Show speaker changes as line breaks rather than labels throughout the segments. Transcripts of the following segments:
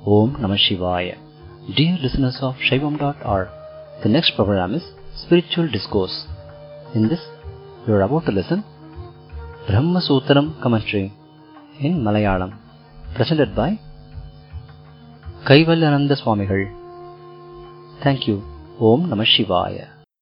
Om Namah Shivaya. Dear listeners of Shaivam.org, the next program is Spiritual Discourse. In this, you are about to listen Brahma Sutram commentary in Malayalam, presented by Kaivalyananda Swamigal. Thank you. Om Namah Shivaya.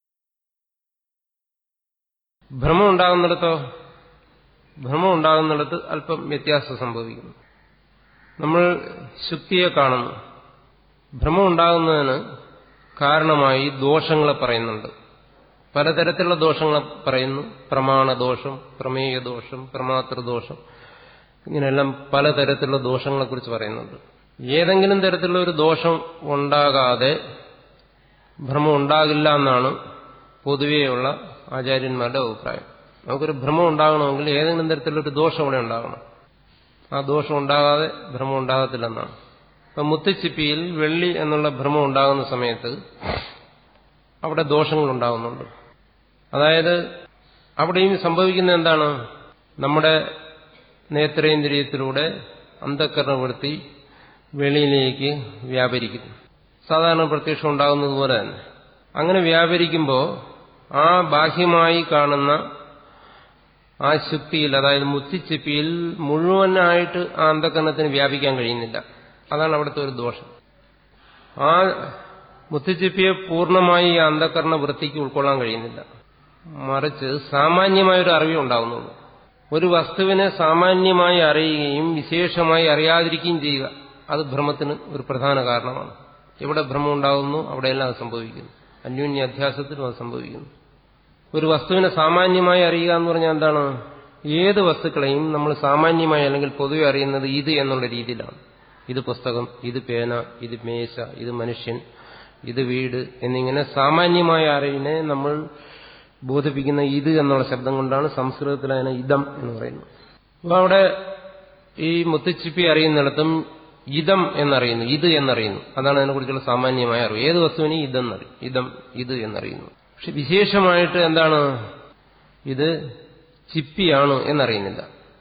ഭ്രമം ഉണ്ടാകുന്നിടത്തോ ഭ്രമം ഉണ്ടാകുന്നിടത്ത് അല്പം വ്യത്യാസം സംഭവിക്കുന്നു നമ്മൾ ശുദ്ധിയെ കാണുന്നു ഭ്രമം ഉണ്ടാകുന്നതിന് കാരണമായി ദോഷങ്ങളെ പറയുന്നുണ്ട് പലതരത്തിലുള്ള ദോഷങ്ങളെ പറയുന്നു പ്രമാണദോഷം പ്രമേയ ദോഷം പ്രമാതൃദോഷം ഇങ്ങനെയെല്ലാം പലതരത്തിലുള്ള ദോഷങ്ങളെക്കുറിച്ച് പറയുന്നുണ്ട് ഏതെങ്കിലും തരത്തിലുള്ള ഒരു ദോഷം ഉണ്ടാകാതെ ഭ്രമം ഉണ്ടാകില്ല എന്നാണ് പൊതുവെയുള്ള ആചാര്യന്മാരുടെ അഭിപ്രായം നമുക്കൊരു ഭ്രമം ഉണ്ടാകണമെങ്കിൽ ഏതെങ്കിലും തരത്തിലൊരു ദോഷം അവിടെ ഉണ്ടാകണം ആ ദോഷം ഉണ്ടാകാതെ ഭ്രമം ഉണ്ടാകത്തില്ലെന്നാണ് ഇപ്പൊ മുത്തുച്ചിപ്പിയിൽ വെള്ളി എന്നുള്ള ഭ്രമം ഉണ്ടാകുന്ന സമയത്ത് അവിടെ ദോഷങ്ങൾ ഉണ്ടാകുന്നുണ്ട് അതായത് അവിടെയും സംഭവിക്കുന്ന എന്താണ് നമ്മുടെ നേത്രേന്ദ്രിയത്തിലൂടെ അന്ധക്കരണവൃത്തി വെളിയിലേക്ക് വ്യാപരിക്കുന്നു സാധാരണ പ്രത്യക്ഷം ഉണ്ടാകുന്നത് പോലെ തന്നെ അങ്ങനെ വ്യാപരിക്കുമ്പോൾ ആ ബാഹ്യമായി കാണുന്ന ആ ശുദ്ധിയിൽ അതായത് മുത്തിച്ചിപ്പിയിൽ മുഴുവനായിട്ട് ആ അന്ധകരണത്തിന് വ്യാപിക്കാൻ കഴിയുന്നില്ല അതാണ് അവിടുത്തെ ഒരു ദോഷം ആ മുത്തിച്ചിപ്പിയെ പൂർണ്ണമായി ഈ അന്ധകരണ വൃത്തിക്ക് ഉൾക്കൊള്ളാൻ കഴിയുന്നില്ല മറിച്ച് സാമാന്യമായൊരു അറിവേ ഉണ്ടാകുന്നുള്ളൂ ഒരു വസ്തുവിനെ സാമാന്യമായി അറിയുകയും വിശേഷമായി അറിയാതിരിക്കുകയും ചെയ്യുക അത് ഭ്രമത്തിന് ഒരു പ്രധാന കാരണമാണ് എവിടെ ഭ്രമം ഉണ്ടാകുന്നു അവിടെയെല്ലാം അത് സംഭവിക്കുന്നു അന്യോന്യ അധ്യാസത്തിലും അത് സംഭവിക്കുന്നു ഒരു വസ്തുവിനെ സാമാന്യമായി അറിയുക എന്ന് പറഞ്ഞാൽ എന്താണ് ഏത് വസ്തുക്കളെയും നമ്മൾ സാമാന്യമായി അല്ലെങ്കിൽ പൊതുവെ അറിയുന്നത് ഇത് എന്നുള്ള രീതിയിലാണ് ഇത് പുസ്തകം ഇത് പേന ഇത് മേശ ഇത് മനുഷ്യൻ ഇത് വീട് എന്നിങ്ങനെ സാമാന്യമായ അറിവിനെ നമ്മൾ ബോധിപ്പിക്കുന്ന ഇത് എന്നുള്ള ശബ്ദം കൊണ്ടാണ് സംസ്കൃതത്തിൽ അതിനെ ഇതം എന്ന് പറയുന്നത് അപ്പോൾ അവിടെ ഈ മുത്തുച്ചിപ്പി അറിയുന്നിടത്തും ഇതം എന്നറിയുന്നു ഇത് എന്നറിയുന്നു അതാണ് അതിനെക്കുറിച്ചുള്ള സാമാന്യമായ അറിവ് ഏത് വസ്തുവിനെയും ഇതെന്നറിയും ഇതം ഇത് എന്നറിയുന്നു പക്ഷെ വിശേഷമായിട്ട് എന്താണ് ഇത് ചിപ്പിയാണ് എന്നറിയുന്നില്ല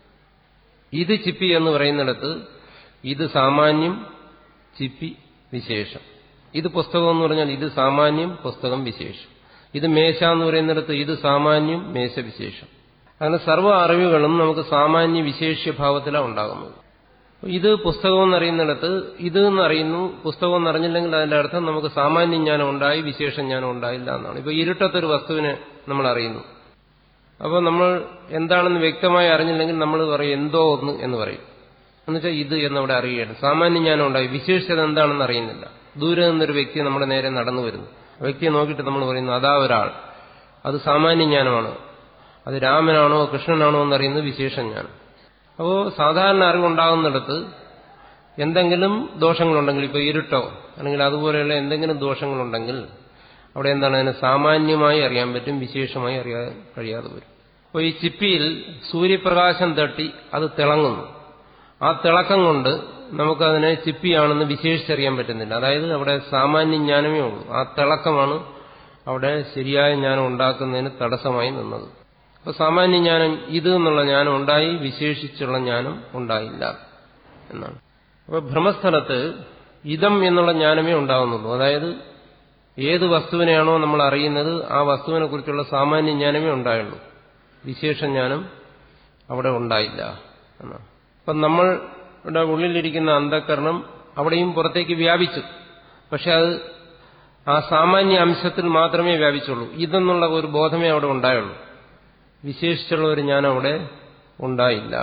ഇത് ചിപ്പി എന്ന് പറയുന്നിടത്ത് ഇത് സാമാന്യം ചിപ്പി വിശേഷം ഇത് പുസ്തകം എന്ന് പറഞ്ഞാൽ ഇത് സാമാന്യം പുസ്തകം വിശേഷം ഇത് മേശ എന്ന് പറയുന്നിടത്ത് ഇത് സാമാന്യം മേശ വിശേഷം അങ്ങനെ സർവ്വ അറിവുകളും നമുക്ക് സാമാന്യ വിശേഷ്യ ഭാവത്തിലാണ് ഉണ്ടാകുന്നത് ഇത് പുസ്തകം എന്നറിയുന്നിടത്ത് ഇത് എന്നറിയുന്നു പുസ്തകം എന്നറിഞ്ഞില്ലെങ്കിൽ അതിന്റെ അർത്ഥം നമുക്ക് സാമാന്യ ജ്ഞാനം ഉണ്ടായി വിശേഷ ജ്ഞാനം ഉണ്ടായില്ല എന്നാണ് ഇപ്പൊ ഇരുട്ടത്തൊരു വസ്തുവിനെ നമ്മൾ അറിയുന്നു അപ്പോൾ നമ്മൾ എന്താണെന്ന് വ്യക്തമായി അറിഞ്ഞില്ലെങ്കിൽ നമ്മൾ പറയും എന്തോ ഒന്ന് എന്ന് പറയും എന്നുവെച്ചാൽ ഇത് എന്നവിടെ അറിയുകയാണ് സാമാന്യ ജ്ഞാനം ഉണ്ടായി വിശേഷത എന്താണെന്ന് അറിയുന്നില്ല ദൂരെ നിന്നൊരു വ്യക്തി നമ്മുടെ നേരെ നടന്നു വരുന്നു ആ വ്യക്തിയെ നോക്കിയിട്ട് നമ്മൾ പറയുന്നു അതാ ഒരാൾ അത് സാമാന്യ ജ്ഞാനമാണ് അത് രാമനാണോ കൃഷ്ണനാണോ എന്നറിയുന്നത് വിശേഷ ജ്ഞാനം അപ്പോൾ സാധാരണ അറിവുണ്ടാകുന്നിടത്ത് എന്തെങ്കിലും ദോഷങ്ങളുണ്ടെങ്കിൽ ഇപ്പോൾ ഇരുട്ടോ അല്ലെങ്കിൽ അതുപോലെയുള്ള എന്തെങ്കിലും ദോഷങ്ങളുണ്ടെങ്കിൽ അവിടെ എന്താണ് അതിനെ സാമാന്യമായി അറിയാൻ പറ്റും വിശേഷമായി അറിയാൻ കഴിയാതെ വരും അപ്പോൾ ഈ ചിപ്പിയിൽ സൂര്യപ്രകാശം തട്ടി അത് തിളങ്ങുന്നു ആ തിളക്കം കൊണ്ട് നമുക്കതിനെ ചിപ്പിയാണെന്ന് വിശേഷിച്ചറിയാൻ പറ്റുന്നില്ല അതായത് അവിടെ സാമാന്യ ജ്ഞാനമേ ഉള്ളൂ ആ തിളക്കമാണ് അവിടെ ശരിയായ ജ്ഞാനം ഉണ്ടാക്കുന്നതിന് തടസ്സമായി നിന്നത് അപ്പൊ സാമാന്യ ജ്ഞാനം ഇത് എന്നുള്ള ജ്ഞാനം ഉണ്ടായി വിശേഷിച്ചുള്ള ജ്ഞാനം ഉണ്ടായില്ല എന്നാണ് അപ്പൊ ഭ്രമസ്ഥലത്ത് ഇതം എന്നുള്ള ജ്ഞാനമേ ഉണ്ടാകുന്നുള്ളൂ അതായത് ഏത് വസ്തുവിനെയാണോ നമ്മൾ അറിയുന്നത് ആ വസ്തുവിനെ കുറിച്ചുള്ള സാമാന്യ ജ്ഞാനമേ ഉണ്ടായുള്ളൂ വിശേഷ ജ്ഞാനം അവിടെ ഉണ്ടായില്ല എന്നാണ് അപ്പം നമ്മളുടെ ഉള്ളിലിരിക്കുന്ന അന്ധകരണം അവിടെയും പുറത്തേക്ക് വ്യാപിച്ചു പക്ഷെ അത് ആ സാമാന്യ അംശത്തിൽ മാത്രമേ വ്യാപിച്ചുള്ളൂ ഇതെന്നുള്ള ഒരു ബോധമേ അവിടെ ഉണ്ടായുള്ളൂ വിശേഷിച്ചുള്ള ഒരു ജ്ഞാനം അവിടെ ഉണ്ടായില്ല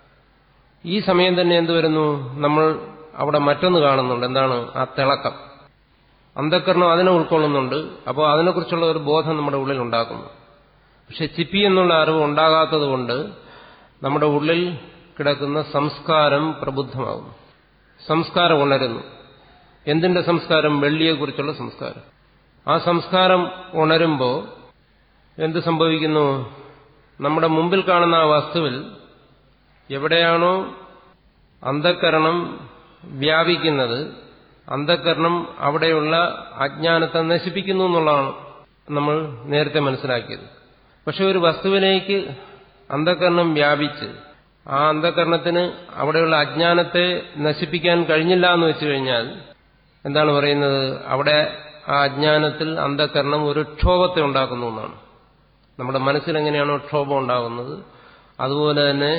ഈ സമയം തന്നെ എന്ത് വരുന്നു നമ്മൾ അവിടെ മറ്റൊന്ന് കാണുന്നുണ്ട് എന്താണ് ആ തിളക്കം അന്ധക്കരണം അതിനെ ഉൾക്കൊള്ളുന്നുണ്ട് അപ്പോൾ അതിനെക്കുറിച്ചുള്ള ഒരു ബോധം നമ്മുടെ ഉള്ളിൽ ഉണ്ടാക്കുന്നു പക്ഷെ ചിപ്പി എന്നുള്ള അറിവ് ഉണ്ടാകാത്തത് കൊണ്ട് നമ്മുടെ ഉള്ളിൽ കിടക്കുന്ന സംസ്കാരം പ്രബുദ്ധമാകുന്നു സംസ്കാരം ഉണരുന്നു എന്തിന്റെ സംസ്കാരം വെള്ളിയെക്കുറിച്ചുള്ള സംസ്കാരം ആ സംസ്കാരം ഉണരുമ്പോൾ എന്ത് സംഭവിക്കുന്നു നമ്മുടെ മുമ്പിൽ കാണുന്ന ആ വസ്തുവിൽ എവിടെയാണോ അന്ധക്കരണം വ്യാപിക്കുന്നത് അന്ധക്കരണം അവിടെയുള്ള അജ്ഞാനത്തെ നശിപ്പിക്കുന്നു എന്നുള്ളതാണ് നമ്മൾ നേരത്തെ മനസ്സിലാക്കിയത് പക്ഷെ ഒരു വസ്തുവിലേക്ക് അന്ധക്കരണം വ്യാപിച്ച് ആ അന്ധകരണത്തിന് അവിടെയുള്ള അജ്ഞാനത്തെ നശിപ്പിക്കാൻ കഴിഞ്ഞില്ല എന്ന് വെച്ചു കഴിഞ്ഞാൽ എന്താണ് പറയുന്നത് അവിടെ ആ അജ്ഞാനത്തിൽ അന്ധകരണം ഒരു ക്ഷോഭത്തെ ഉണ്ടാക്കുന്നു എന്നാണ് നമ്മുടെ മനസ്സിൽ എങ്ങനെയാണോ ക്ഷോഭം ഉണ്ടാകുന്നത് അതുപോലെ തന്നെ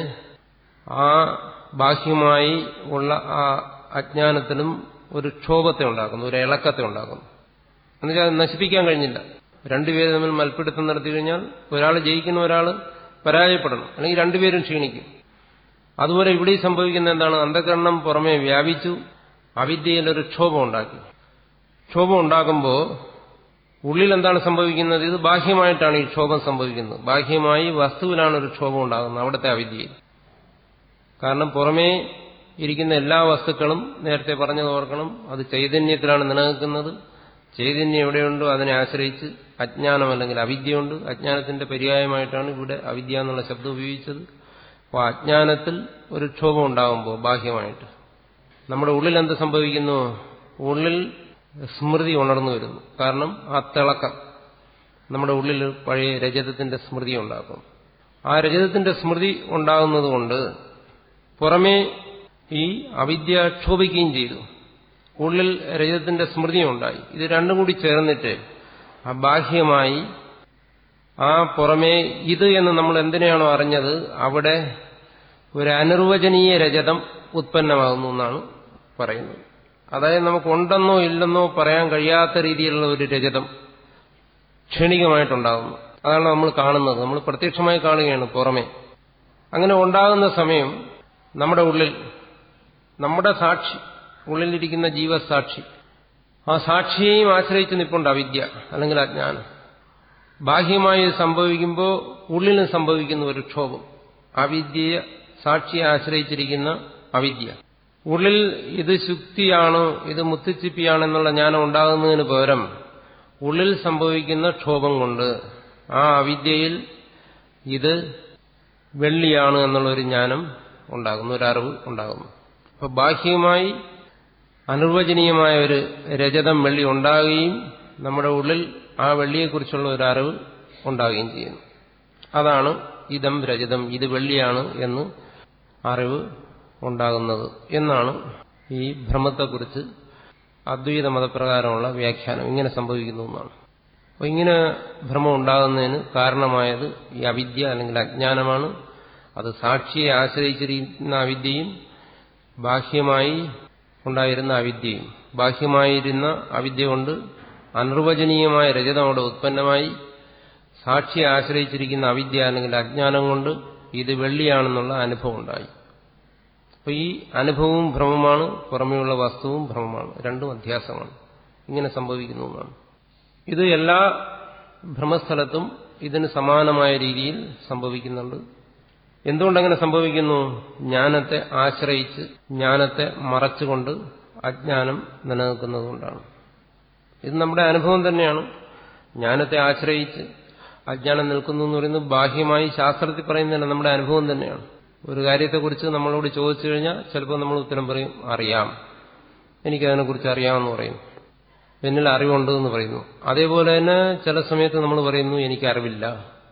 ആ ബാഹ്യമായി ഉള്ള ആ അജ്ഞാനത്തിലും ഒരു ക്ഷോഭത്തെ ഉണ്ടാക്കുന്നു ഒരു ഇളക്കത്തെ ഉണ്ടാക്കുന്നു എന്നുവെച്ചാൽ അത് നശിപ്പിക്കാൻ കഴിഞ്ഞില്ല രണ്ടുപേര് തമ്മിൽ മൽപ്പിടുത്തം നടത്തി കഴിഞ്ഞാൽ ഒരാൾ ജയിക്കുന്ന ഒരാൾ പരാജയപ്പെടണം അല്ലെങ്കിൽ രണ്ടുപേരും ക്ഷീണിക്കും അതുപോലെ ഇവിടെ സംഭവിക്കുന്ന എന്താണ് അന്ധകരണം പുറമെ വ്യാപിച്ചു അവിദ്യയിൽ ഒരു ക്ഷോഭം ഉണ്ടാക്കി ക്ഷോഭം ഉണ്ടാകുമ്പോൾ ഉള്ളിൽ എന്താണ് സംഭവിക്കുന്നത് ഇത് ബാഹ്യമായിട്ടാണ് ഈ ക്ഷോഭം സംഭവിക്കുന്നത് ബാഹ്യമായി വസ്തുവിലാണ് ഒരു ക്ഷോഭം ഉണ്ടാകുന്നത് അവിടുത്തെ അവിദ്യയിൽ കാരണം പുറമേ ഇരിക്കുന്ന എല്ലാ വസ്തുക്കളും നേരത്തെ പറഞ്ഞത് ഓർക്കണം അത് ചൈതന്യത്തിലാണ് നിലനിൽക്കുന്നത് ചൈതന്യം എവിടെയുണ്ടോ അതിനെ ആശ്രയിച്ച് അജ്ഞാനം അല്ലെങ്കിൽ അവിദ്യയുണ്ട് അജ്ഞാനത്തിന്റെ പര്യായമായിട്ടാണ് ഇവിടെ അവിദ്യ എന്നുള്ള ശബ്ദം ഉപയോഗിച്ചത് അപ്പോൾ അജ്ഞാനത്തിൽ ഒരു ക്ഷോഭം ഉണ്ടാകുമ്പോൾ ബാഹ്യമായിട്ട് നമ്മുടെ ഉള്ളിൽ എന്ത് സംഭവിക്കുന്നു ഉള്ളിൽ സ്മൃതി ഉണർന്നു വരുന്നു കാരണം ആ തിളക്കം നമ്മുടെ ഉള്ളിൽ പഴയ രജതത്തിന്റെ സ്മൃതി ഉണ്ടാക്കും ആ രജതത്തിന്റെ സ്മൃതി ഉണ്ടാകുന്നത് കൊണ്ട് പുറമേ ഈ അവിദ്യ ക്ഷോഭിക്കുകയും ചെയ്തു ഉള്ളിൽ രജതത്തിന്റെ സ്മൃതി ഉണ്ടായി ഇത് രണ്ടും കൂടി ചേർന്നിട്ട് ആ ബാഹ്യമായി ആ പുറമേ ഇത് എന്ന് നമ്മൾ എന്തിനാണോ അറിഞ്ഞത് അവിടെ ഒരു അനിർവചനീയ രജതം ഉത്പന്നമാകുന്നു എന്നാണ് പറയുന്നത് അതായത് നമുക്ക് ഉണ്ടെന്നോ ഇല്ലെന്നോ പറയാൻ കഴിയാത്ത രീതിയിലുള്ള ഒരു രജതം ക്ഷണികമായിട്ടുണ്ടാകുന്നു അതാണ് നമ്മൾ കാണുന്നത് നമ്മൾ പ്രത്യക്ഷമായി കാണുകയാണ് പുറമേ അങ്ങനെ ഉണ്ടാകുന്ന സമയം നമ്മുടെ ഉള്ളിൽ നമ്മുടെ സാക്ഷി ഉള്ളിലിരിക്കുന്ന ജീവസാക്ഷി ആ സാക്ഷിയെയും ആശ്രയിച്ച് നിൽപ്പുണ്ട് അവിദ്യ അല്ലെങ്കിൽ അജ്ഞാനം ബാഹ്യമായി സംഭവിക്കുമ്പോൾ ഉള്ളിലും സംഭവിക്കുന്ന ഒരു ക്ഷോഭം അവിദ്യയെ സാക്ഷിയെ ആശ്രയിച്ചിരിക്കുന്ന അവിദ്യ ഉള്ളിൽ ഇത് ശുക്തിയാണോ ഇത് മുത്തുച്ചിപ്പിയാണെന്നുള്ള ജ്ഞാനം ഉണ്ടാകുന്നതിന് പകരം ഉള്ളിൽ സംഭവിക്കുന്ന ക്ഷോഭം കൊണ്ട് ആ അവിദ്യയിൽ ഇത് വെള്ളിയാണ് എന്നുള്ളൊരു ജ്ഞാനം ഉണ്ടാകുന്നു ഒരു അറിവ് ഉണ്ടാകുന്നു അപ്പൊ ബാഹ്യമായി അനിർവചനീയമായ ഒരു രജതം വെള്ളി ഉണ്ടാകുകയും നമ്മുടെ ഉള്ളിൽ ആ വെള്ളിയെക്കുറിച്ചുള്ള ഒരു അറിവ് ഉണ്ടാകുകയും ചെയ്യുന്നു അതാണ് ഇതം രജതം ഇത് വെള്ളിയാണ് എന്ന് അറിവ് ഉണ്ടാകുന്നത് എന്നാണ് ഈ ഭ്രമത്തെക്കുറിച്ച് അദ്വൈത മതപ്രകാരമുള്ള വ്യാഖ്യാനം ഇങ്ങനെ സംഭവിക്കുന്നു എന്നാണ് അപ്പോൾ ഇങ്ങനെ ഭ്രമം ഉണ്ടാകുന്നതിന് കാരണമായത് ഈ അവിദ്യ അല്ലെങ്കിൽ അജ്ഞാനമാണ് അത് സാക്ഷിയെ ആശ്രയിച്ചിരിക്കുന്ന അവിദ്യയും ബാഹ്യമായി ഉണ്ടായിരുന്ന അവിദ്യയും ബാഹ്യമായിരുന്ന അവിദ്യ കൊണ്ട് അനിർവചനീയമായ രജതം അവിടെ ഉത്പന്നമായി സാക്ഷിയെ ആശ്രയിച്ചിരിക്കുന്ന അവിദ്യ അല്ലെങ്കിൽ അജ്ഞാനം കൊണ്ട് ഇത് വെള്ളിയാണെന്നുള്ള അനുഭവം ഉണ്ടായി അപ്പൊ ഈ അനുഭവവും ഭ്രമമാണ് പുറമെയുള്ള വസ്തുവും ഭ്രമമാണ് രണ്ടും അധ്യാസമാണ് ഇങ്ങനെ സംഭവിക്കുന്നു എന്നാണ് ഇത് എല്ലാ ഭ്രമസ്ഥലത്തും ഇതിന് സമാനമായ രീതിയിൽ സംഭവിക്കുന്നുണ്ട് എന്തുകൊണ്ടങ്ങനെ സംഭവിക്കുന്നു ജ്ഞാനത്തെ ആശ്രയിച്ച് ജ്ഞാനത്തെ മറച്ചുകൊണ്ട് അജ്ഞാനം നിലനിൽക്കുന്നതുകൊണ്ടാണ് ഇത് നമ്മുടെ അനുഭവം തന്നെയാണ് ജ്ഞാനത്തെ ആശ്രയിച്ച് അജ്ഞാനം നിൽക്കുന്നു എന്ന് പറയുന്നത് ബാഹ്യമായി ശാസ്ത്രത്തിൽ പറയുന്നതല്ല നമ്മുടെ അനുഭവം തന്നെയാണ് ഒരു കാര്യത്തെക്കുറിച്ച് നമ്മളോട് ചോദിച്ചു കഴിഞ്ഞാൽ ചിലപ്പോൾ നമ്മൾ ഉത്തരം പറയും അറിയാം എനിക്കതിനെക്കുറിച്ച് അറിയാമെന്ന് പറയും എന്നിൽ അറിവുണ്ട് എന്ന് പറയുന്നു അതേപോലെ തന്നെ ചില സമയത്ത് നമ്മൾ പറയുന്നു എനിക്ക് അറിവില്ല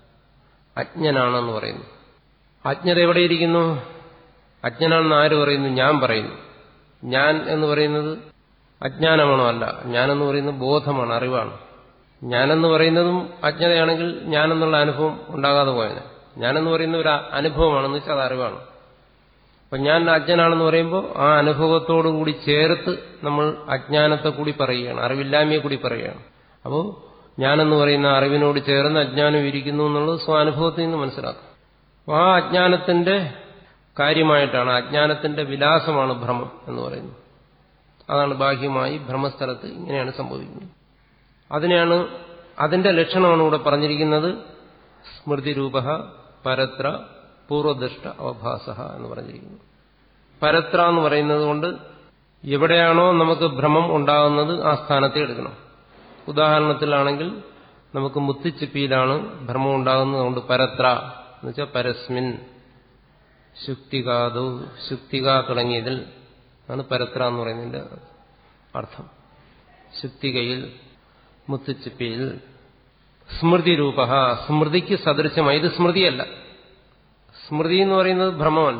അജ്ഞനാണെന്ന് പറയുന്നു അജ്ഞത എവിടെയിരിക്കുന്നു അജ്ഞനാണെന്ന് ആര് പറയുന്നു ഞാൻ പറയുന്നു ഞാൻ എന്ന് പറയുന്നത് അജ്ഞാനമാണോ അല്ല ഞാനെന്ന് പറയുന്നത് ബോധമാണ് അറിവാണ് ഞാനെന്ന് പറയുന്നതും അജ്ഞതയാണെങ്കിൽ ഞാനെന്നുള്ള അനുഭവം ഉണ്ടാകാതെ പോയത് ഞാനെന്ന് പറയുന്ന ഒരു അനുഭവമാണെന്ന് വെച്ചാൽ അത് അറിവാണ് അപ്പം ഞാൻ അജ്ഞനാണെന്ന് പറയുമ്പോൾ ആ അനുഭവത്തോടു കൂടി ചേർത്ത് നമ്മൾ അജ്ഞാനത്തെ കൂടി പറയുകയാണ് അറിവില്ലായ്മയെ കൂടി പറയുകയാണ് അപ്പോൾ ഞാനെന്ന് പറയുന്ന അറിവിനോട് ചേർന്ന് അജ്ഞാനം ഇരിക്കുന്നു എന്നുള്ളത് സ്വാനുഭവത്തിൽ നിന്ന് മനസ്സിലാക്കും അപ്പോൾ ആ അജ്ഞാനത്തിന്റെ കാര്യമായിട്ടാണ് അജ്ഞാനത്തിന്റെ വിലാസമാണ് ഭ്രമം എന്ന് പറയുന്നത് അതാണ് ബാഹ്യമായി ഭ്രമസ്ഥലത്ത് ഇങ്ങനെയാണ് സംഭവിക്കുന്നത് അതിനെയാണ് അതിന്റെ ലക്ഷണമാണ് ഇവിടെ പറഞ്ഞിരിക്കുന്നത് സ്മൃതിരൂപ പരത്ര പൂർവദൃഷ്ട അവഭാസ എന്ന് പറഞ്ഞിരിക്കുന്നു പരത്ര എന്ന് പറയുന്നത് കൊണ്ട് എവിടെയാണോ നമുക്ക് ഭ്രമം ഉണ്ടാകുന്നത് ആ സ്ഥാനത്തെ എടുക്കണം ഉദാഹരണത്തിലാണെങ്കിൽ നമുക്ക് മുത്തിച്ചിപ്പിയിലാണ് ഭ്രമം ഉണ്ടാകുന്നത് കൊണ്ട് പരത്ര എന്ന് വെച്ചാൽ പരസ്മിൻ ശുക്തികാതു ശുക്തിക തുടങ്ങിയതിൽ ആണ് പരത്ര എന്ന് പറയുന്നതിന്റെ അർത്ഥം ശുക്തികയിൽ മുത്തുച്ചിപ്പിയിൽ സ്മൃതിരൂപ സ്മൃതിക്ക് സദൃശമായി ഇത് സ്മൃതിയല്ല സ്മൃതി എന്ന് പറയുന്നത് ഭ്രമമല്ല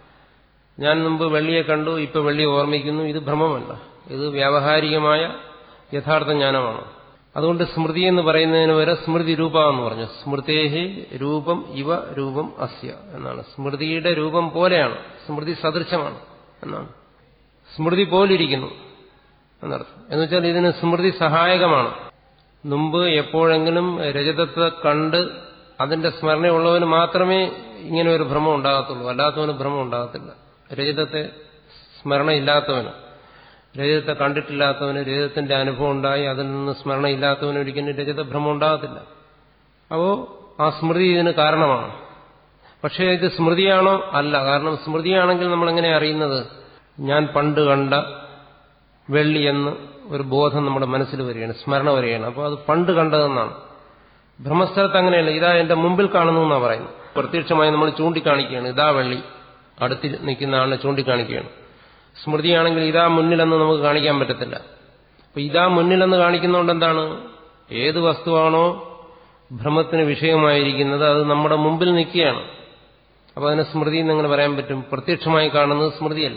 ഞാൻ മുമ്പ് വെള്ളിയെ കണ്ടു ഇപ്പൊ വെള്ളി ഓർമ്മിക്കുന്നു ഇത് ഭ്രമമല്ല ഇത് വ്യാവഹാരികമായ യഥാർത്ഥ ജ്ഞാനമാണ് അതുകൊണ്ട് സ്മൃതി എന്ന് പറയുന്നതിന് വരെ സ്മൃതി രൂപ എന്ന് പറഞ്ഞു സ്മൃതേഹി രൂപം ഇവ രൂപം അസ്യ എന്നാണ് സ്മൃതിയുടെ രൂപം പോലെയാണ് സ്മൃതി സദൃശമാണ് എന്നാണ് സ്മൃതി പോലിരിക്കുന്നു എന്നർത്ഥം എന്നുവെച്ചാൽ ഇതിന് സ്മൃതി സഹായകമാണ് മുമ്പ് എപ്പോഴെങ്കിലും രജതത്തെ കണ്ട് അതിന്റെ സ്മരണയുള്ളവന് മാത്രമേ ഇങ്ങനെ ഒരു ഭ്രമം ഉണ്ടാകത്തുള്ളൂ അല്ലാത്തവന് ഭ്രമം ഉണ്ടാകത്തില്ല രജതത്തെ സ്മരണയില്ലാത്തവന് രജതത്തെ കണ്ടിട്ടില്ലാത്തവന് രജതത്തിന്റെ അനുഭവം ഉണ്ടായി അതിൽ നിന്ന് സ്മരണയില്ലാത്തവന് ഒരിക്കലും രജതഭ്രമം ഉണ്ടാകത്തില്ല അപ്പോ ആ സ്മൃതി ഇതിന് കാരണമാണ് പക്ഷേ ഇത് സ്മൃതിയാണോ അല്ല കാരണം സ്മൃതിയാണെങ്കിൽ നമ്മൾ എങ്ങനെ അറിയുന്നത് ഞാൻ പണ്ട് കണ്ട വെള്ളി എന്ന് ഒരു ബോധം നമ്മുടെ മനസ്സിൽ വരികയാണ് സ്മരണ വരികയാണ് അപ്പോൾ അത് പണ്ട് കണ്ടതെന്നാണ് ബ്രഹ്മസ്ഥലത്ത് അങ്ങനെയല്ല ഇതാ എന്റെ മുമ്പിൽ കാണുന്നു എന്നാണ് പറയുന്നത് പ്രത്യക്ഷമായി നമ്മൾ ചൂണ്ടിക്കാണിക്കുകയാണ് ഇതാ വെള്ളി അടുത്ത് നിൽക്കുന്ന ആളിനെ ചൂണ്ടിക്കാണിക്കുകയാണ് സ്മൃതിയാണെങ്കിൽ ഇതാ മുന്നിലെന്ന് നമുക്ക് കാണിക്കാൻ പറ്റത്തില്ല അപ്പൊ ഇതാ മുന്നിലെന്ന് കാണിക്കുന്നതുകൊണ്ട് എന്താണ് ഏത് വസ്തുവാണോ ഭ്രമത്തിന് വിഷയമായിരിക്കുന്നത് അത് നമ്മുടെ മുമ്പിൽ നിൽക്കുകയാണ് അപ്പൊ അതിനെ സ്മൃതി എന്നങ്ങനെ പറയാൻ പറ്റും പ്രത്യക്ഷമായി കാണുന്നത് സ്മൃതിയല്ല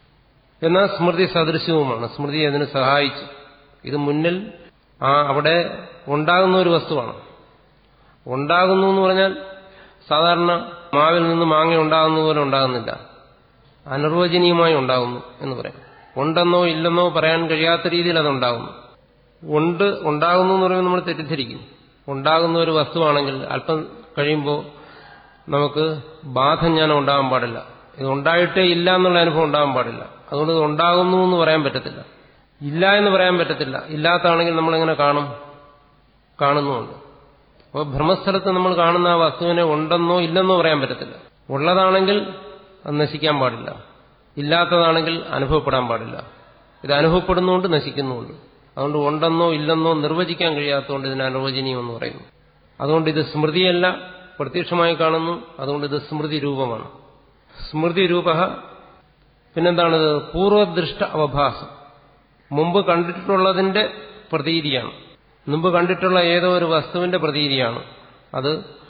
എന്നാൽ സ്മൃതി സദൃശവുമാണ് സ്മൃതി അതിന് സഹായിച്ചു ഇത് മുന്നിൽ ആ അവിടെ ഉണ്ടാകുന്ന ഒരു വസ്തുവാണ് ഉണ്ടാകുന്നു എന്ന് പറഞ്ഞാൽ സാധാരണ മാവിൽ നിന്ന് മാങ്ങ ഉണ്ടാകുന്ന പോലെ ഉണ്ടാകുന്നില്ല അനിർവചനീയമായി ഉണ്ടാകുന്നു എന്ന് പറയാം ഉണ്ടെന്നോ ഇല്ലെന്നോ പറയാൻ കഴിയാത്ത രീതിയിൽ അതുണ്ടാകുന്നു ഉണ്ട് ഉണ്ടാകുന്നു എന്ന് പറയുമ്പോൾ നമ്മൾ തെറ്റിദ്ധരിക്കും ഉണ്ടാകുന്ന ഒരു വസ്തുവാണെങ്കിൽ അല്പം കഴിയുമ്പോൾ നമുക്ക് ബാധജ്ഞാനം ഉണ്ടാകാൻ പാടില്ല ഇത് ഉണ്ടായിട്ടേ ഇല്ല എന്നുള്ള അനുഭവം ഉണ്ടാകാൻ പാടില്ല അതുകൊണ്ട് ഇത് ഉണ്ടാകുന്നു എന്ന് പറയാൻ പറ്റത്തില്ല ഇല്ല എന്ന് പറയാൻ പറ്റത്തില്ല ഇല്ലാത്താണെങ്കിൽ നമ്മളെങ്ങനെ കാണും കാണുന്നുമുണ്ട് അപ്പോൾ ഭ്രമസ്ഥലത്ത് നമ്മൾ കാണുന്ന ആ വസ്തുവിനെ ഉണ്ടെന്നോ ഇല്ലെന്നോ പറയാൻ പറ്റത്തില്ല ഉള്ളതാണെങ്കിൽ അത് നശിക്കാൻ പാടില്ല ഇല്ലാത്തതാണെങ്കിൽ അനുഭവപ്പെടാൻ പാടില്ല ഇത് അനുഭവപ്പെടുന്നുകൊണ്ട് നശിക്കുന്നുമുണ്ട് അതുകൊണ്ട് ഉണ്ടെന്നോ ഇല്ലെന്നോ നിർവചിക്കാൻ കഴിയാത്തതുകൊണ്ട് ഇതിന് അനുവചനീയം എന്ന് പറയുന്നു അതുകൊണ്ട് ഇത് സ്മൃതിയല്ല പ്രത്യക്ഷമായി കാണുന്നു അതുകൊണ്ട് ഇത് സ്മൃതി രൂപമാണ് സ്മൃതി രൂപ പിന്നെന്താണിത് പൂർവദൃഷ്ട അവഭാസം മുമ്പ് കണ്ടിട്ടുള്ളതിന്റെ പ്രതീതിയാണ് മുമ്പ് കണ്ടിട്ടുള്ള ഏതോ ഒരു വസ്തുവിന്റെ പ്രതീതിയാണ് അത്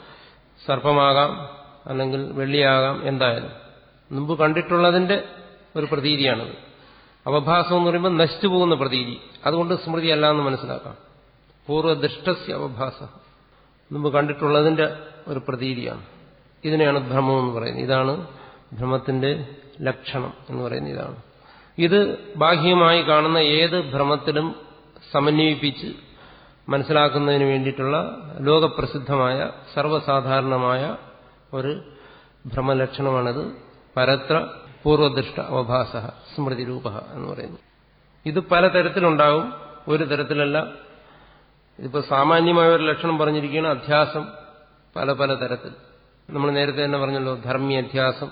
സർപ്പമാകാം അല്ലെങ്കിൽ വെള്ളിയാകാം എന്തായാലും മുമ്പ് കണ്ടിട്ടുള്ളതിന്റെ ഒരു പ്രതീതിയാണത് അവഭാസം എന്ന് പറയുമ്പോൾ നശിച്ചു പോകുന്ന പ്രതീതി അതുകൊണ്ട് സ്മൃതി അല്ല എന്ന് മനസ്സിലാക്കാം പൂർവ്വദൃഷ്ടസ്യ അവഭാസ മുമ്പ് കണ്ടിട്ടുള്ളതിന്റെ ഒരു പ്രതീതിയാണ് ഇതിനെയാണ് ഭ്രമം എന്ന് പറയുന്നത് ഇതാണ് ഭ്രമത്തിന്റെ ലക്ഷണം എന്ന് പറയുന്നത് ഇതാണ് ഇത് ബാഹ്യമായി കാണുന്ന ഏത് ഭ്രമത്തിലും സമന്വയിപ്പിച്ച് മനസ്സിലാക്കുന്നതിന് വേണ്ടിയിട്ടുള്ള ലോകപ്രസിദ്ധമായ സർവ്വസാധാരണമായ ഒരു ഭ്രമലക്ഷണമാണിത് പരത്ര പൂർവദൃഷ്ട അവഭാസ സ്മൃതി രൂപ എന്ന് പറയുന്നു ഇത് പലതരത്തിലുണ്ടാവും ഒരു തരത്തിലല്ല ഇതിപ്പോൾ സാമാന്യമായ ഒരു ലക്ഷണം പറഞ്ഞിരിക്കുകയാണ് അധ്യാസം പല പല തരത്തിൽ നമ്മൾ നേരത്തെ തന്നെ പറഞ്ഞല്ലോ ധർമ്മ്യാധ്യാസം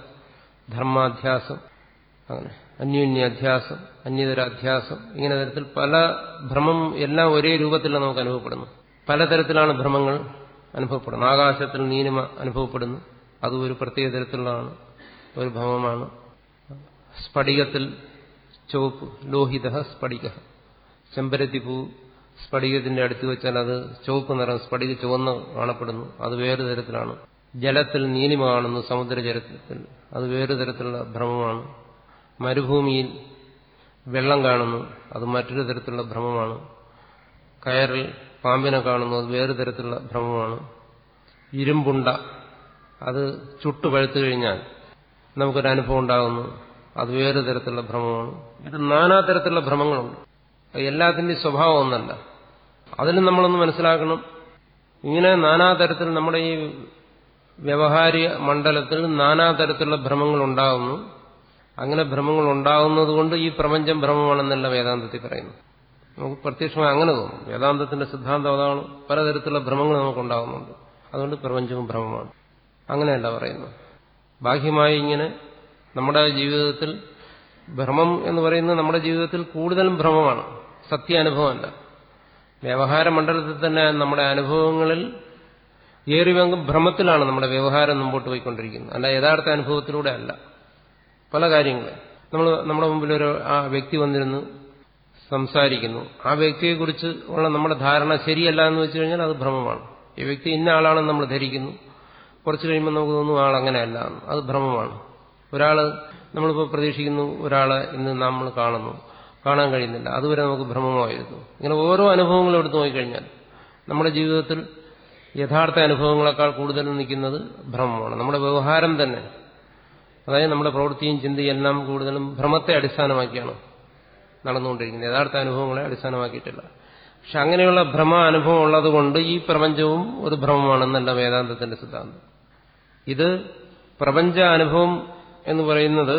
ധർമാധ്യാസം അങ്ങനെ അന്യോന്യാധ്യാസം അന്യതരാധ്യാസം ഇങ്ങനെ തരത്തിൽ പല ഭ്രമം എല്ലാം ഒരേ രൂപത്തിലാണ് നമുക്ക് അനുഭവപ്പെടുന്നു പലതരത്തിലാണ് ഭ്രമങ്ങൾ അനുഭവപ്പെടുന്നത് ആകാശത്തിൽ നീലിമ അനുഭവപ്പെടുന്നു അതും ഒരു പ്രത്യേക തരത്തിലുള്ളതാണ് ഒരു ഭ്രമമാണ് സ്ഫടികത്തിൽ ചുവപ്പ് ലോഹിത സ്ഫടിക ചെമ്പരത്തിപ്പൂ സ്ഫടികത്തിന്റെ അടുത്ത് വെച്ചാൽ അത് ചുവപ്പ് നിറം സ്ഫടിക ചുവന്ന് കാണപ്പെടുന്നു അത് വേറെ തരത്തിലാണ് ജലത്തിൽ നീലിമ കാണുന്നു സമുദ്രജലത്തിൽ അത് വേറെ തരത്തിലുള്ള ഭ്രമമാണ് മരുഭൂമിയിൽ വെള്ളം കാണുന്നു അത് മറ്റൊരു തരത്തിലുള്ള ഭ്രമമാണ് കയറിൽ പാമ്പിനെ കാണുന്നു അത് വേറെ തരത്തിലുള്ള ഭ്രമമാണ് ഇരുമ്പുണ്ട അത് ചുട്ടു പഴുത്തു കഴിഞ്ഞാൽ നമുക്കൊരു അനുഭവം ഉണ്ടാകുന്നു അത് വേറെ തരത്തിലുള്ള ഭ്രമമാണ് ഇത് നാനാ തരത്തിലുള്ള ഭ്രമങ്ങളുണ്ട് എല്ലാത്തിൻ്റെയും സ്വഭാവം ഒന്നല്ല അതിലും നമ്മളൊന്ന് മനസ്സിലാക്കണം ഇങ്ങനെ നാനാതരത്തിൽ നമ്മുടെ ഈ വ്യവഹാരിക മണ്ഡലത്തിൽ നാനാതരത്തിലുള്ള ഭ്രമങ്ങൾ ഉണ്ടാകുന്നു അങ്ങനെ ഭ്രമങ്ങൾ ഉണ്ടാകുന്നത് കൊണ്ട് ഈ പ്രപഞ്ചം ഭ്രമമാണെന്നല്ല വേദാന്തത്തിൽ പറയുന്നു നമുക്ക് പ്രത്യക്ഷമായി അങ്ങനെ തോന്നും വേദാന്തത്തിന്റെ സിദ്ധാന്തം അതാണ് പലതരത്തിലുള്ള ഭ്രമങ്ങൾ നമുക്കുണ്ടാകുന്നുണ്ട് അതുകൊണ്ട് പ്രപഞ്ചവും ഭ്രമമാണ് അങ്ങനെയല്ല പറയുന്നത് ബാഹ്യമായി ഇങ്ങനെ നമ്മുടെ ജീവിതത്തിൽ ഭ്രമം എന്ന് പറയുന്നത് നമ്മുടെ ജീവിതത്തിൽ കൂടുതലും ഭ്രമമാണ് സത്യാനുഭവമല്ല വ്യവഹാര മണ്ഡലത്തിൽ തന്നെ നമ്മുടെ അനുഭവങ്ങളിൽ ഏറി പങ്കും ഭ്രമത്തിലാണ് നമ്മുടെ വ്യവഹാരം മുമ്പോട്ട് പോയിക്കൊണ്ടിരിക്കുന്നത് അല്ല യഥാർത്ഥ അനുഭവത്തിലൂടെ അല്ല പല കാര്യങ്ങളും നമ്മൾ നമ്മുടെ മുമ്പിൽ ഒരു ആ വ്യക്തി വന്നിരുന്നു സംസാരിക്കുന്നു ആ വ്യക്തിയെക്കുറിച്ച് ഉള്ള നമ്മുടെ ധാരണ ശരിയല്ല എന്ന് വെച്ച് കഴിഞ്ഞാൽ അത് ഭ്രമമാണ് ഈ വ്യക്തി ഇന്ന ആളാണെന്ന് നമ്മൾ ധരിക്കുന്നു കുറച്ച് കഴിയുമ്പോൾ നമുക്ക് തോന്നും ആൾ അങ്ങനെയല്ല എന്ന്. അത് ഭ്രമമാണ് ഒരാൾ നമ്മളിപ്പോൾ പ്രതീക്ഷിക്കുന്നു ഒരാളെ ഇന്ന് നമ്മൾ കാണുന്നു കാണാൻ കഴിയുന്നില്ല അതുവരെ നമുക്ക് ഭ്രമമായിരുന്നു ഇങ്ങനെ ഓരോ അനുഭവങ്ങളും എടുത്തു നോക്കിക്കഴിഞ്ഞാൽ നമ്മുടെ ജീവിതത്തിൽ യഥാർത്ഥ അനുഭവങ്ങളെക്കാൾ കൂടുതൽ നിൽക്കുന്നത് ഭ്രമമാണ് നമ്മുടെ വ്യവഹാരം തന്നെ അതായത് നമ്മുടെ പ്രവൃത്തിയും ചിന്തയും എല്ലാം കൂടുതലും ഭ്രമത്തെ അടിസ്ഥാനമാക്കിയാണ് നടന്നുകൊണ്ടിരിക്കുന്നത് യഥാർത്ഥ അനുഭവങ്ങളെ അടിസ്ഥാനമാക്കിയിട്ടില്ല പക്ഷെ അങ്ങനെയുള്ള ഭ്രമ അനുഭവം ഉള്ളതുകൊണ്ട് ഈ പ്രപഞ്ചവും ഒരു ഭ്രമമാണെന്നല്ല വേദാന്തത്തിന്റെ സിദ്ധാന്തം ഇത് പ്രപഞ്ച അനുഭവം എന്ന് പറയുന്നത്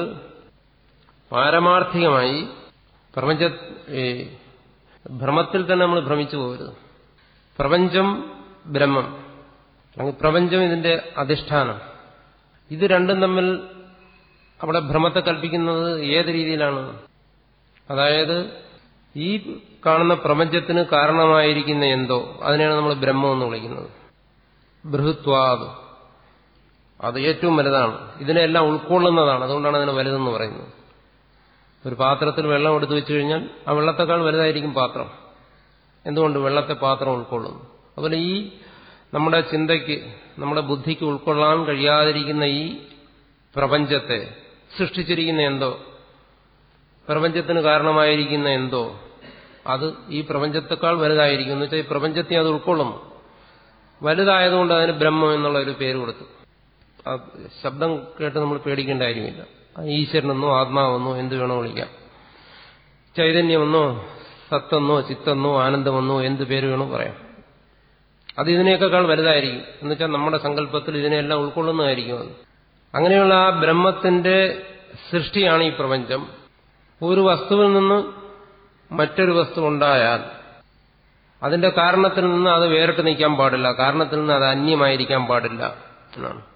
പാരമാർത്ഥികമായി പ്രപഞ്ച ഈ ഭ്രമത്തിൽ തന്നെ നമ്മൾ ഭ്രമിച്ചു പോകരുത് പ്രപഞ്ചം ബ്രഹ്മം അല്ലെങ്കിൽ പ്രപഞ്ചം ഇതിന്റെ അധിഷ്ഠാനം ഇത് രണ്ടും തമ്മിൽ അവിടെ ഭ്രമത്തെ കൽപ്പിക്കുന്നത് ഏത് രീതിയിലാണ് അതായത് ഈ കാണുന്ന പ്രപഞ്ചത്തിന് കാരണമായിരിക്കുന്ന എന്തോ അതിനെയാണ് നമ്മൾ ബ്രഹ്മം എന്ന് വിളിക്കുന്നത് ബൃഹത്വാദ് അത് ഏറ്റവും വലുതാണ് ഇതിനെല്ലാം ഉൾക്കൊള്ളുന്നതാണ് അതുകൊണ്ടാണ് അതിനെ വലുതെന്ന് പറയുന്നത് ഒരു പാത്രത്തിൽ വെള്ളം എടുത്തു വെച്ചു കഴിഞ്ഞാൽ ആ വെള്ളത്തെക്കാൾ വലുതായിരിക്കും പാത്രം എന്തുകൊണ്ട് വെള്ളത്തെ പാത്രം ഉൾക്കൊള്ളുന്നു അതുപോലെ ഈ നമ്മുടെ ചിന്തയ്ക്ക് നമ്മുടെ ബുദ്ധിക്ക് ഉൾക്കൊള്ളാൻ കഴിയാതിരിക്കുന്ന ഈ പ്രപഞ്ചത്തെ സൃഷ്ടിച്ചിരിക്കുന്ന എന്തോ പ്രപഞ്ചത്തിന് കാരണമായിരിക്കുന്ന എന്തോ അത് ഈ പ്രപഞ്ചത്തെക്കാൾ വലുതായിരിക്കും എന്ന് വെച്ചാൽ ഈ പ്രപഞ്ചത്തെ അത് ഉൾക്കൊള്ളുന്നു വലുതായതുകൊണ്ട് അതിന് ബ്രഹ്മം എന്നുള്ള ഒരു പേര് കൊടുത്തു ആ ശബ്ദം കേട്ട് നമ്മൾ പേടിക്കേണ്ട കാര്യമില്ല ഈശ്വരനെന്നോ ആത്മാവെന്നോ എന്ത് വേണോ വിളിക്കാം ചൈതന്യമെന്നോ സത്തെന്നോ ചിത്തെന്നോ ആനന്ദമെന്നോ എന്ത് പേര് വേണോ പറയാം അത് ഇതിനേക്കാൾ വലുതായിരിക്കും എന്നുവെച്ചാൽ നമ്മുടെ സങ്കല്പത്തിൽ ഇതിനെല്ലാം ഉൾക്കൊള്ളുന്നതായിരിക്കും അത് അങ്ങനെയുള്ള ആ ബ്രഹ്മത്തിന്റെ സൃഷ്ടിയാണ് ഈ പ്രപഞ്ചം ഒരു വസ്തുവിൽ നിന്ന് മറ്റൊരു വസ്തു ഉണ്ടായാൽ അതിന്റെ കാരണത്തിൽ നിന്ന് അത് വേറിട്ട് നിൽക്കാൻ പാടില്ല കാരണത്തിൽ നിന്ന് അത് അന്യമായിരിക്കാൻ പാടില്ല എന്നാണ്